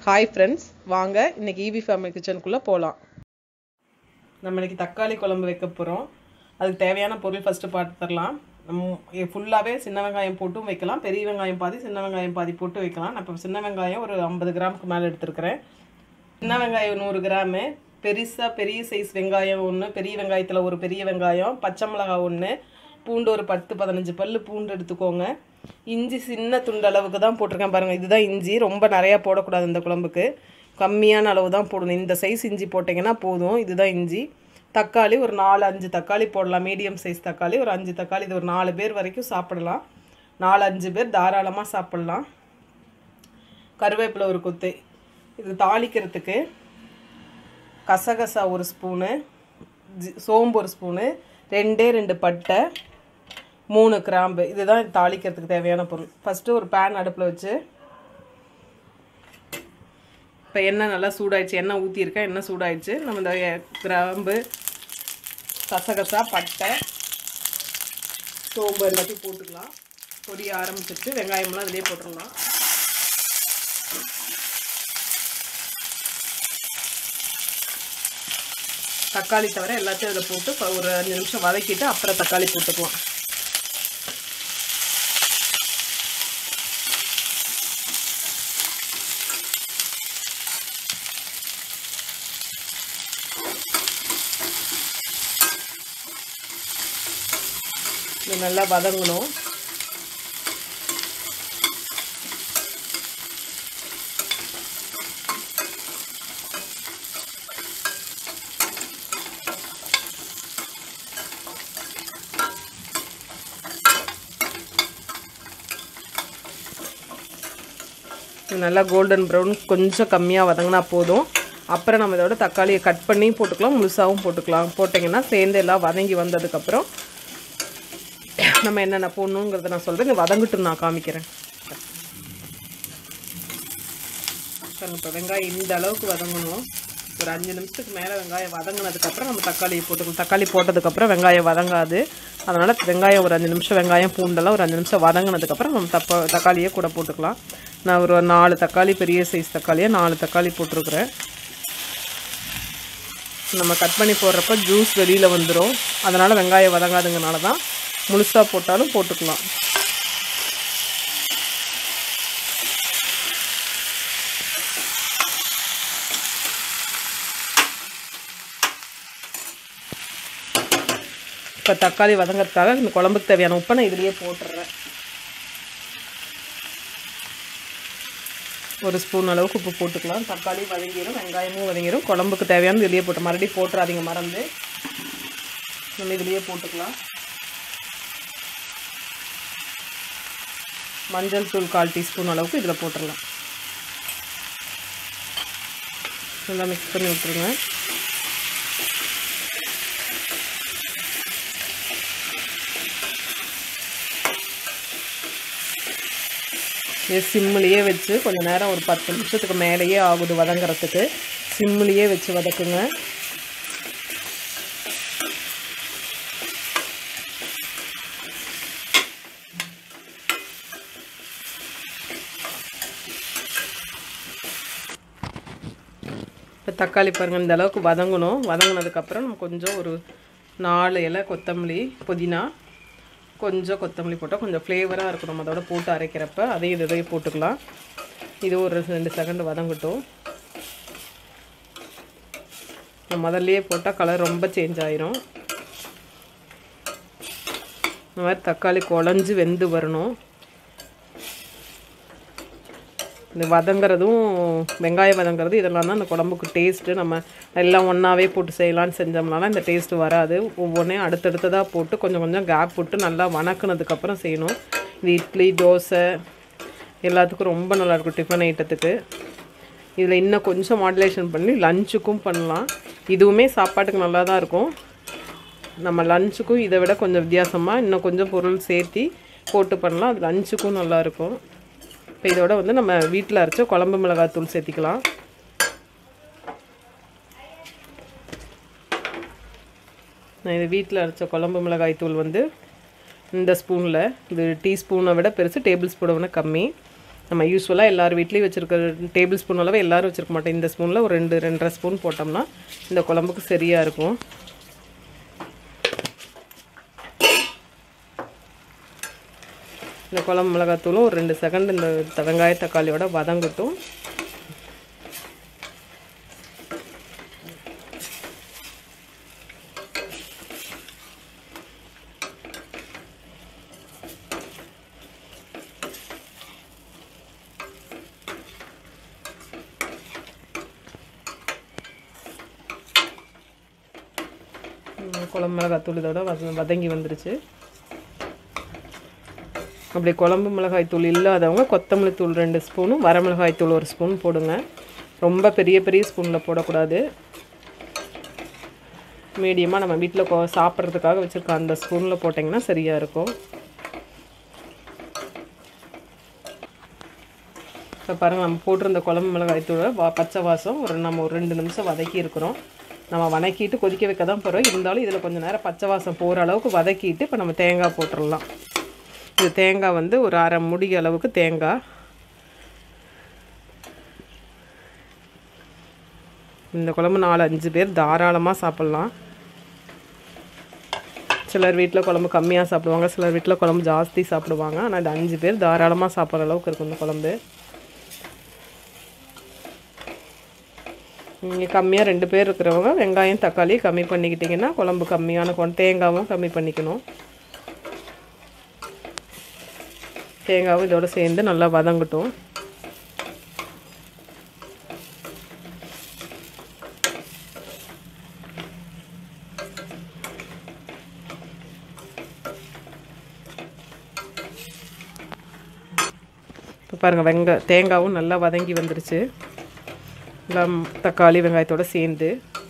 hi friends வாங்க இன்னைக்கு EV family கிச்சனுக்குள்ளே போகலாம் நம்ம இன்னைக்கு தக்காளி குழம்பு வைக்க போகிறோம் அதுக்கு தேவையான பொருள் ஃபஸ்ட்டு பார்த்துடலாம் நம்ம ஃபுல்லாகவே சின்ன வெங்காயம் போட்டும் வைக்கலாம் பெரிய வெங்காயம் பாதி சின்ன வெங்காயம் பாதி போட்டு வைக்கலாம் நான் இப்போ சின்ன வெங்காயம் ஒரு ஐம்பது கிராமுக்கு மேலே எடுத்துருக்கிறேன் சின்ன வெங்காயம் நூறு கிராமு பெருசாக பெரிய சைஸ் வெங்காயம் ஒன்று பெரிய வெங்காயத்தில் ஒரு பெரிய வெங்காயம் பச்சை மிளகாய் ஒன்று பூண்டு ஒரு பத்து பதினஞ்சு பல்லு பூண்டு எடுத்துக்கோங்க இஞ்சி சின்ன துண்டு அளவுக்கு தான் போட்டிருக்கேன் பாருங்கள் இதுதான் இஞ்சி ரொம்ப நிறையா போடக்கூடாது இந்த குழம்புக்கு கம்மியான அளவு தான் போடணும் இந்த சைஸ் இஞ்சி போட்டிங்கன்னா போதும் இதுதான் இஞ்சி தக்காளி ஒரு நாலு அஞ்சு தக்காளி போடலாம் மீடியம் சைஸ் தக்காளி ஒரு அஞ்சு தக்காளி இது ஒரு நாலு பேர் வரைக்கும் சாப்பிடலாம் நாலு அஞ்சு பேர் தாராளமாக சாப்பிட்லாம் கருவேப்பிலை ஒரு கொத்து இது தாளிக்கிறதுக்கு கசகசா ஒரு ஸ்பூனு ஜி- சோம்பு ஒரு ஸ்பூனு ரெண்டே ரெண்டு பட்டை மூணு கிராம்பு இதுதான் தாளிக்கிறதுக்கு தேவையான பொருள் ஃபஸ்ட்டு ஒரு பேன் அடுப்பில் வச்சு இப்போ எண்ணெய் நல்லா சூடாயிடுச்சு எண்ணெய் ஊற்றிருக்கேன் எண்ணெய் சூடாயிடுச்சு நம்ம இந்த எ- கிராம்பு கசகசா பட்டை சோம்பு எல்லாத்தையும் போட்டுக்கலாம் பொரிய ஆரம்பிச்சிட்டு வெங்காயம்லாம் அதிலே போட்டுடலாம் தக்காளி தவிர எல்லாத்தையும் அதில் போட்டு இப்போ ஒரு அஞ்சு நிமிஷம் வதக்கிட்டு அப்புறம் தக்காளி போட்டுக்கலாம் இது நல்லா வதங்கணும் இது நல்லா கோல்டன் ப்ரௌன் கொஞ்சம் கம்மியாக வதங்கினா போதும் அப்புறம் நம்ம இதோட தக்காளியை கட் பண்ணி போட்டுக்கலாம் முழுசாகவும் போட்டுக்கலாம் போட்டிங்கன்னா சேர்ந்து எல்லாம் வதங்கி வந்ததுக்கப்புறம் நம்ம என்னென்ன போடணுங்கிறத நான் சொல்கிறேன் இது வதங்கிட்டு நான் காமிக்கிறேன் பாருங்க, இப்போ வெங்காயம் இந்த அளவுக்கு வதங்கணும் ஒரு அஞ்சு நிமிஷத்துக்கு மேலே வெங்காயம் வதங்கினதுக்கப்புறம் நம்ம தக்காளியை போட்டுக்கணும் தக்காளி போட்டதுக்கப்புறம் வெங்காயம் வதங்காது அதனால் வெங்காயம் ஒரு அஞ்சு நிமிஷம் வெங்காயம் பூண்டெல்லாம் ஒரு அஞ்சு நிமிஷம் வதங்கினதுக்கப்புறம் நம்ம தப்ப தக்காளியை கூட போட்டுக்கலாம் நான் ஒரு நாலு தக்காளி பெரிய சைஸ் தக்காளியாக நாலு தக்காளி போட்டிருக்கிறேன் நம்ம கட் பண்ணி போடுறப்ப ஜூஸ் வெளியில் வந்துடும் அதனால் வெங்காயம் வதங்காதுங்கனால தான் முழுசாக போட்டாலும் போட்டுக்கலாம் இப்போ தக்காளி வதங்கிறதுக்காக இந்த குழம்புக்கு தேவையான உப்பை நான் இதுலேயே போட்டுடுறேன் ஒரு ஸ்பூன் அளவுக்கு உப்பு போட்டுக்கலாம் தக்காளி வதங்கிடும் வெங்காயமும் வதங்கிடும் குழம்புக்கு தேவையானது இதுலேயே போட்டு மறுபடியும் போட்டுறாதீங்க மறந்து நம்ம இதுலேயே போட்டுக்கலாம் மஞ்சள் தூள் கால் டீஸ்பூன் அளவுக்கு இதில் போட்டுடலாம் நல்லா மிக்ஸ் பண்ணி விட்டுருங்க இது சிம்மிலேயே வச்சு கொஞ்ச நேரம் ஒரு பத்து நிமிஷத்துக்கு மேலேயே ஆகுது வதங்குறதுக்கு சிம்மிலேயே வச்சு வதக்குங்க இப்போ தக்காளி பாருங்கள் இந்த அளவுக்கு வதங்கணும் வதங்கினதுக்கப்புறம் நம்ம கொஞ்சம் ஒரு நாலு இலை கொத்தமல்லி புதினா கொஞ்சம் கொத்தமல்லி போட்டால் கொஞ்சம் ஃப்ளேவராக இருக்கும் நம்ம அதோட போட்டு அரைக்கிறப்ப அதையும் இது இதையும் போட்டுக்கலாம் இது ஒரு ரெண்டு செகண்ட் வதங்கட்டும் நம்ம முதல்லையே போட்டால் கலர் ரொம்ப சேஞ்ச் ஆயிரும் இந்த மாதிரி தக்காளி குழஞ்சி வெந்து வரணும் இந்த வதங்குறதும் வெங்காயம் வதங்குறது இதெல்லாம் தான் அந்த குழம்புக்கு டேஸ்ட்டு நம்ம எல்லாம் ஒன்றாவே போட்டு செய்யலான்னு செஞ்சோம்னால இந்த டேஸ்ட்டு வராது ஒவ்வொன்றையும் அடுத்தடுத்ததாக போட்டு கொஞ்சம் கொஞ்சம் கேப் போட்டு நல்லா வணக்குனதுக்கப்புறம் செய்யணும் இது இட்லி தோசை எல்லாத்துக்கும் ரொம்ப நல்லாயிருக்கும் டிஃபன் ஐட்டத்துக்கு இதில் இன்னும் கொஞ்சம் மாடுலேஷன் பண்ணி லஞ்சுக்கும் பண்ணலாம் இதுவுமே சாப்பாட்டுக்கு நல்லா தான் இருக்கும் நம்ம லஞ்சுக்கும் இதை விட கொஞ்சம் வித்தியாசமாக இன்னும் கொஞ்சம் பொருள் சேர்த்தி போட்டு பண்ணலாம் அது லஞ்சுக்கும் நல்லாயிருக்கும் இப்போ இதோட வந்து நம்ம வீட்டில் அரைச்ச குழம்பு மிளகாய் தூள் சேர்த்திக்கலாம் நான் இது வீட்டில் அரைச்ச குழம்பு மிளகாய் தூள் வந்து இந்த ஸ்பூனில் இது டீஸ்பூனை விட பெருசு டேபிள் ஸ்பூனை விட கம்மி நம்ம யூஸ்வலாக எல்லார் வீட்லேயும் வச்சுருக்க டேபிள் ஸ்பூன் அளவு எல்லோரும் வச்சுருக்க மாட்டோம் இந்த ஸ்பூனில் ஒரு ரெண்டு ரெண்டரை ஸ்பூன் போட்டோம்னா இந்த குழம்புக்கு சரியாக இருக்கும் இந்த குழம்பு மிளகாத்தூளும் ஒரு ரெண்டு செகண்ட் இந்த த- வெங்காய தக்காளியோட வதங்கட்டும் ம், குழம்பு மிளகாத்தூள் இதோட வத வதங்கி வந்துருச்சு அப்படி குழம்பு மிளகாய் தூள் இல்லாதவங்க கொத்தமல்லி தூள் ரெண்டு ஸ்பூனும் வரமிளகாய் தூள் ஒரு ஸ்பூன் போடுங்க ரொம்ப பெரிய பெரிய ஸ்பூனில் போடக்கூடாது மீடியமாக நம்ம வீட்டில் கொ சாப்பிட்றதுக்காக வச்சுருக்க அந்த ஸ்பூனில் போட்டிங்கன்னா சரியாக இருக்கும் இப்போ பாருங்கள் நம்ம போட்டிருந்த குழம்பு மிளகாய் தூளை வா பச்சை வாசம் ஒரு நம்ம ஒரு ரெண்டு நிமிஷம் வதக்கி இருக்கிறோம் நம்ம வதக்கிட்டு கொதிக்க வைக்க தான் போகிறோம் இருந்தாலும் இதில் கொஞ்சம் நேரம் பச்சை வாசம் போகிற அளவுக்கு வதக்கிட்டு இப்போ நம்ம தேங்காய் போட்டுடலாம் இது தேங்காய் வந்து ஒரு அரை முடி அளவுக்கு தேங்காய் இந்த குழம்பு நாலு அஞ்சு பேர் தாராளமாக சாப்பிட்லாம் சிலர் வீட்டில் குழம்பு கம்மியாக சாப்பிடுவாங்க சிலர் வீட்டில் குழம்பு ஜாஸ்தி சாப்பிடுவாங்க ஆனால் இது அஞ்சு பேர் தாராளமாக சாப்பிட்ற அளவுக்கு இருக்கும் இந்த குழம்பு நீங்கள் கம்மியாக ரெண்டு பேர் இருக்கிறவங்க வெங்காயம் தக்காளி கம்மி பண்ணிக்கிட்டிங்கன்னா குழம்பு கம்மியான கொ தேங்காவும் கம்மி பண்ணிக்கணும் தேங்காவும் இதோட சேர்ந்து நல்லா வதங்கட்டும் இப்போ பாருங்கள் வெங்க தேங்காவும் நல்லா வதங்கி வந்துருச்சு எல்லாம் தக்காளி வெங்காயத்தோடு சேர்ந்து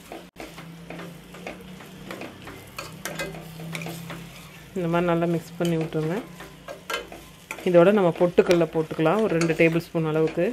இந்த மாதிரி நல்லா மிக்ஸ் பண்ணி விட்டுருங்க இதோட நம்ம பொட்டுக்கல்ல போட்டுக்கலாம் ஒரு ரெண்டு டேபிள் ஸ்பூன் அளவுக்கு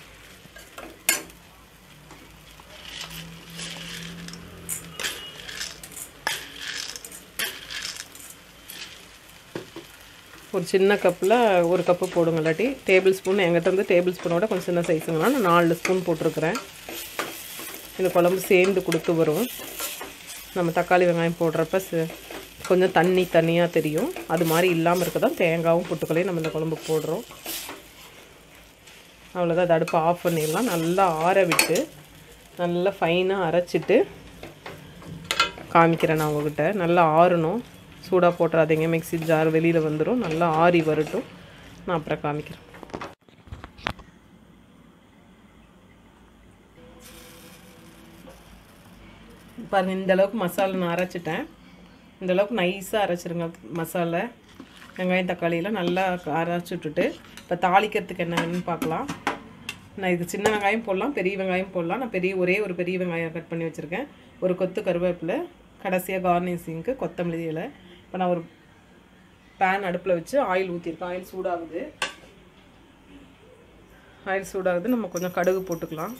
ஒரு சின்ன கப்பில் ஒரு கப்பு போடுங்க இல்லாட்டி டேபிள் ஸ்பூன் எங்கிட்ட வந்து டேபிள் ஸ்பூனோட கொஞ்சம் சின்ன சைஸுங்கனா நான் நாலு ஸ்பூன் போட்டிருக்கிறேன் இந்த குழம்பு சேர்ந்து கொடுத்து வரும் நம்ம தக்காளி வெங்காயம் போடுறப்ப ச- கொஞ்சம் தண்ணி தண்ணியாக தெரியும் அது மாதிரி இல்லாமல் இருக்க தான் தேங்காவும் பொட்டுக்களையும் நம்ம இந்த குழம்புக்கு போடுறோம் அவ்வளோதான் அது அடுப்பை ஆஃப் பண்ணிடலாம் நல்லா ஆற விட்டு நல்லா ஃபைனாக அரைச்சிட்டு காமிக்கிறேன் நான் உங்ககிட்ட நல்லா ஆறணும் சூடாக போட்டுறாதீங்க மிக்ஸி ஜார் வெளியில் வந்துடும் நல்லா ஆறி வரட்டும் நான் அப்புறம் காமிக்கிறேன் பாருங்க இந்த அளவுக்கு மசாலா நான் அரைச்சிட்டேன் இந்த அளவுக்கு நைஸாக அரைச்சிருங்க மசாலா வெங்காயம் தக்காளியெல்லாம் நல்லா அரைச்சி விட்டுட்டு இப்போ தாளிக்கிறதுக்கு என்ன வேணும்னு பார்க்கலாம் நான் இது சின்ன வெங்காயம் போடலாம் பெரிய வெங்காயம் போடலாம் நான் பெரிய ஒரே ஒரு பெரிய வெங்காயம் கட் பண்ணி வச்சுருக்கேன் ஒரு கொத்து கருவேப்பிலை கடைசியாக கார்னிஷிங்க்கு கொத்தமல்லி இலை இப்போ நான் ஒரு பேன் அடுப்பில் வச்சு ஆயில் ஊற்றிருக்கேன் ஆயில் சூடாகுது ஆயில் சூடாகுது நம்ம கொஞ்சம் கடுகு போட்டுக்கலாம்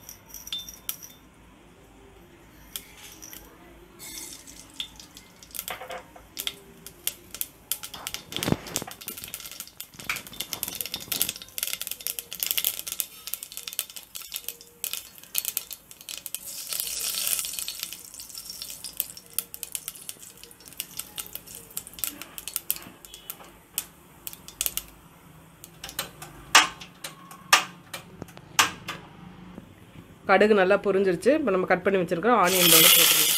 கடுகு நல்லா பொரிஞ்சிருச்சு இப்போ நம்ம கட் பண்ணி வச்சுருக்கோம் ஆனியன் பவுல் போட்டுருவோம்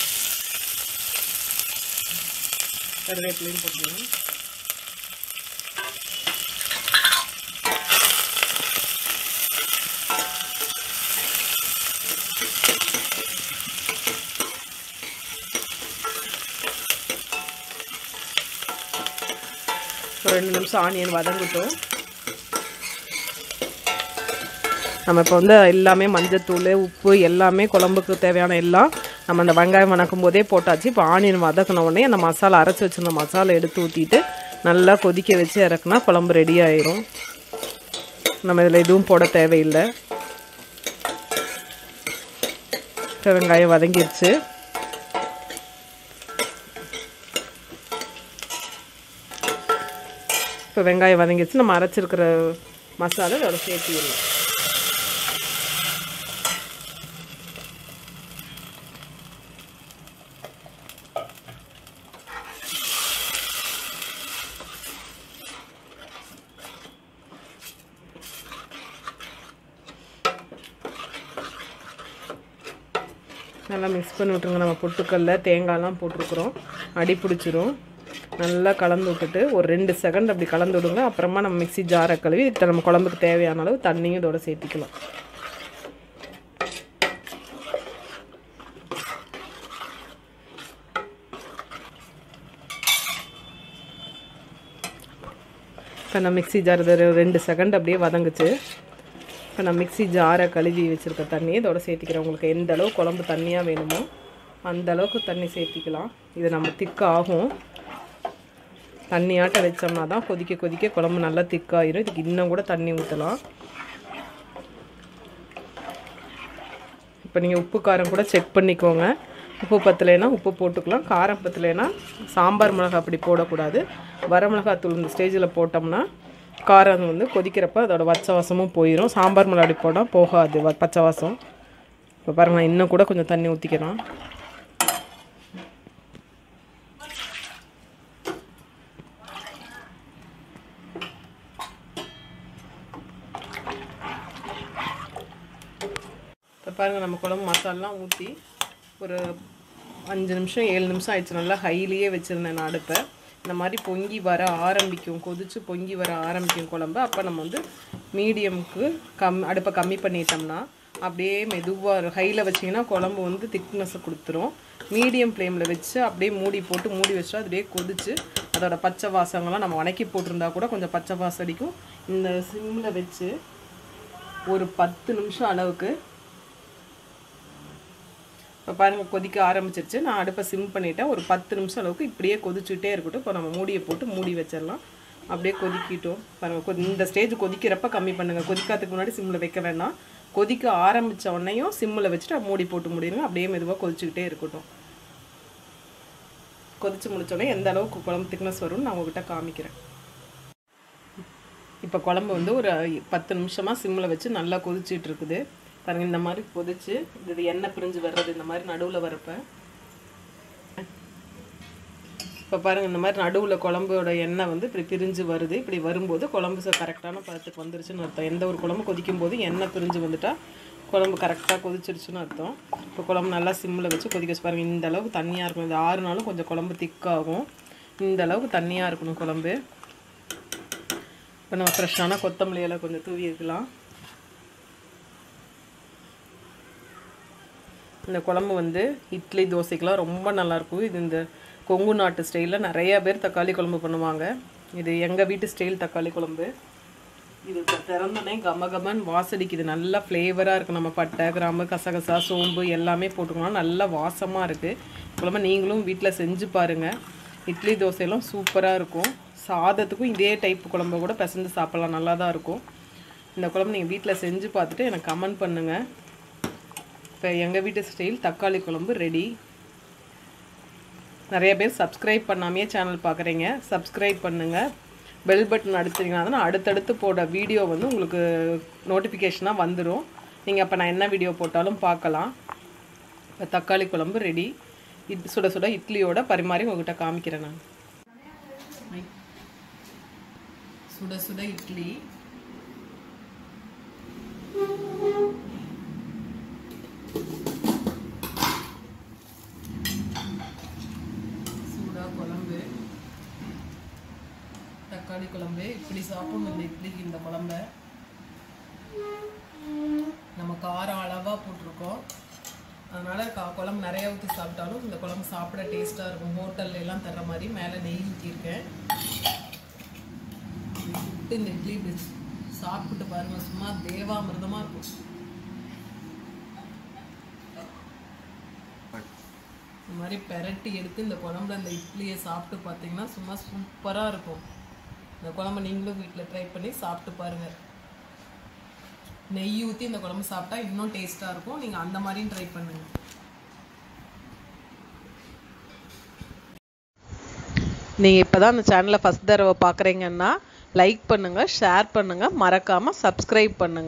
கருவேப்பிலையும் போட்டுருவோம் ஒரு ரெண்டு நிமிஷம் ஆனியன் வதங்கட்டும் நம்ம இப்போ வந்து எல்லாமே மஞ்சத்தூள் உப்பு எல்லாமே குழம்புக்கு தேவையான எல்லாம் நம்ம அந்த வெங்காயம் வணக்கும் போதே போட்டாச்சு இப்போ ஆனியன் வதக்கின உடனே அந்த மசாலா அரைச்சி வச்சிருந்த மசாலா எடுத்து ஊற்றிட்டு நல்லா கொதிக்க வச்சு இறக்குனா குழம்பு ரெடி ஆயிரும் நம்ம இதில் எதுவும் போட தேவையில்லை இப்போ வெங்காயம் வதங்கிருச்சு இப்போ வெங்காயம் வதங்கிருச்சு நம்ம அரைச்சிருக்கிற மசாலா இதோட சேர்த்திடலாம் நல்லா மிக்ஸ் பண்ணி விட்ருங்க நம்ம பொட்டுக்கல்ல தேங்காய்லாம் போட்டிருக்குறோம் அடி பிடிச்சிரும் நல்லா கலந்து விட்டுட்டு ஒரு ரெண்டு செகண்ட் அப்படி கலந்து விடுங்க அப்புறமா நம்ம மிக்ஸி ஜாரை கழுவி இதுக்கு நம்ம குழம்புக்கு தேவையான அளவு தண்ணியும் இதோட சேர்த்திக்கலாம் இப்போ நான் மிக்ஸி ஜார் இது ஒரு ரெண்டு செகண்ட் அப்படியே வதங்குச்சு இப்போ நான் மிக்ஸி ஜாரை கழுவி வச்சுருக்க தண்ணி இதோட சேர்த்திக்கிறேன் உங்களுக்கு எந்த அளவு குழம்பு தண்ணியாக வேணுமோ அந்த அளவுக்கு தண்ணி சேர்த்திக்கலாம் இது நம்ம திக்காகும் தண்ணியாட்ட வச்சோம்னா தான் கொதிக்க கொதிக்க குழம்பு நல்லா திக்காயிரும் இதுக்கு இன்னும் கூட தண்ணி ஊற்றலாம் இப்போ நீங்கள் உப்பு காரம் கூட செக் பண்ணிக்கோங்க உப்பு பத்தலைன்னா உப்பு போட்டுக்கலாம் காரம் பத்தலைன்னா சாம்பார் மிளகாய் அப்படி போடக்கூடாது வரமிளகாய் தூள் இந்த ஸ்டேஜில் போட்டோம்னா காரம் வந்து கொதிக்கிறப்ப அதோட பச்சை வாசமும் போயிடும் சாம்பார் மிளகாடி போட்டால் போகாது வ- பச்சை வாசம் இப்போ பாருங்க நான் இன்னும் கூட கொஞ்சம் தண்ணி ஊற்றிக்கிறேன் இப்போ பாருங்கள் நம்ம குழம்பு மசாலாம் ஊற்றி ஒரு அஞ்சு நிமிஷம் ஏழு நிமிஷம் ஆயிடுச்சு நல்லா ஹைலியே வச்சுருந்தேன் நான் அடுப்பை இந்த மாதிரி பொங்கி வர ஆரம்பிக்கும் கொதிச்சு பொங்கி வர ஆரம்பிக்கும் குழம்பு அப்போ நம்ம வந்து மீடியமுக்கு கம் அடுப்பை கம்மி பண்ணிட்டோம்னா அப்படியே மெதுவாக ஹையில் வச்சிங்கன்னா குழம்பு வந்து திக்னஸை கொடுத்துரும் மீடியம் ஃப்ளேமில் வச்சு அப்படியே மூடி போட்டு மூடி வச்சா அப்படியே கொதிச்சு அதோட பச்சை வாசங்கள்லாம் நம்ம வணக்கி போட்டிருந்தா கூட கொஞ்சம் பச்சை வாசம் அடிக்கும் இந்த சிம்மில் வச்சு ஒரு பத்து நிமிஷம் அளவுக்கு இப்போ பாருங்கள் கொதிக்க ஆரம்பிச்சிருச்சு நான் அடுப்பை சிம் பண்ணிட்டேன் ஒரு பத்து நிமிஷம் அளவுக்கு இப்படியே கொதிச்சுட்டே இருக்கட்டும் இப்போ நம்ம மூடியை போட்டு மூடி வச்சிடலாம் அப்படியே கொதிக்கிட்டோம் பாருங்கள் கொதி இந்த ஸ்டேஜ் கொதிக்கிறப்ப கம்மி பண்ணுங்கள் கொதிக்காததுக்கு முன்னாடி சிம்மில் வைக்க வேண்டாம் கொதிக்க ஆரம்பித்த உடனேயும் சிம்மில் வச்சுட்டு மூடி போட்டு மூடிடுங்க அப்படியே மெதுவாக கொதிச்சுக்கிட்டே இருக்கட்டும் கொதிச்சு முடிச்சோடனே எந்த அளவுக்கு குழம்பு திக்னஸ் வரும்னு நான் உங்ககிட்ட காமிக்கிறேன் இப்போ குழம்பு வந்து ஒரு பத்து நிமிஷமாக சிம்மில் வச்சு நல்லா கொதிச்சிட்டு இருக்குது பாருங்க இந்த மாதிரி கொதிச்சு இது எண்ணெய் பிரிஞ்சு வர்றது இந்த மாதிரி நடுவில் வரப்ப இப்போ பாருங்க இந்த மாதிரி நடுவில் குழம்போட எண்ணெய் வந்து இப்படி பிரிஞ்சு வருது இப்படி வரும்போது குழம்பு ச கரெக்டான பதத்துக்கு வந்துருச்சுன்னு அர்த்தம் எந்த ஒரு குழம்பு கொதிக்கும் போது எண்ணெய் பிரிஞ்சு வந்துட்டா குழம்பு கரெக்டாக கொதிச்சிருச்சுன்னு அர்த்தம் இப்போ குழம்பு நல்லா சிம்மில் வச்சு கொதிக்க வச்சு பாருங்க இந்த அளவுக்கு தண்ணியாக இருக்கணும் இது ஆறு நாளும் கொஞ்சம் குழம்பு திக்காகும் இந்த அளவுக்கு தண்ணியாக இருக்கணும் குழம்பு இப்போ நம்ம ஃப்ரெஷ்ஷான கொத்தமல்லி இலை கொஞ்சம் தூவி இருக்கலாம் இந்த குழம்பு வந்து இட்லி தோசைக்கெலாம் ரொம்ப நல்லாயிருக்கும் இது இந்த கொங்கு நாட்டு ஸ்டைலில் நிறைய பேர் தக்காளி குழம்பு பண்ணுவாங்க இது எங்கள் வீட்டு ஸ்டைல் தக்காளி குழம்பு இது இப்போ திறந்தோடனே கம கமன் வாசடிக்குது நல்லா ஃப்ளேவராக இருக்குது நம்ம பட்டை கிராம்பு கசகசா சோம்பு எல்லாமே போட்டுக்கலாம் நல்லா வாசமாக இருக்குது குழம்பு நீங்களும் வீட்டில் செஞ்சு பாருங்கள் இட்லி தோசையெல்லாம் சூப்பராக இருக்கும் சாதத்துக்கும் இதே டைப் குழம்பு கூட பிசைஞ்சு சாப்பிட்லாம் நல்லா தான் இருக்கும் இந்த குழம்பு நீங்கள் வீட்டில் செஞ்சு பார்த்துட்டு எனக்கு கமெண்ட் பண்ணுங்கள் இப்போ எங்கள் வீட்டு ஸ்டைல் தக்காளி குழம்பு ரெடி நிறைய பேர் சப்ஸ்கிரைப் பண்ணாமையே சேனல் பார்க்குறீங்க சப்ஸ்கிரைப் பண்ணுங்கள் பெல் பட்டன் அடிச்சிங்கன்னா தான் அடுத்தடுத்து போட வீடியோ வந்து உங்களுக்கு நோட்டிஃபிகேஷனாக வந்துடும் நீங்கள் அப்போ நான் என்ன வீடியோ போட்டாலும் பார்க்கலாம் இப்போ தக்காளி குழம்பு ரெடி இது சுட சுட இட்லியோட பரிமாறி உங்ககிட்ட காமிக்கிறேன் நான் சுட சுட இட்லி சூடாக குழம்பு தக்காளி குழம்பு இப்படி சாப்பிடணும் இந்த இட்லிக்கு இந்த குழம்ப நம்ம காரம் அளவாக போட்டிருக்கோம் அதனால் கா குழம்பு நிறைய ஊற்றி சாப்பிட்டாலும் இந்த குழம்பு சாப்பிட டேஸ்ட்டாக இருக்கும் ஹோட்டல்ல எல்லாம் தர்ற மாதிரி மேலே நெய் ஊற்றிருக்கேன் விட்டு இந்த இட்லி இப்படி சாப்பிட்டு பாருங்க சும்மா தேவாமிர்தமாக இருக்கும் இந்த மாதிரி பெரட்டி எடுத்து இந்த குழம்புல இந்த இட்லியை சாப்பிட்டு பார்த்தீங்கன்னா சும்மா சூப்பராக இருக்கும் இந்த குழம்பு நீங்களும் வீட்டில் ட்ரை பண்ணி சாப்பிட்டு பாருங்கள் நெய் ஊற்றி இந்த குழம்பு சாப்பிட்டா இன்னும் டேஸ்ட்டாக இருக்கும் நீங்கள் அந்த மாதிரியும் ட்ரை பண்ணுங்கள் நீங்கள் இப்போ தான் அந்த சேனலை ஃபஸ்ட் தடவை பார்க்குறீங்கன்னா லைக் பண்ணுங்கள் ஷேர் பண்ணுங்கள் மறக்காமல் சப்ஸ்கிரைப் பண்ணுங்கள்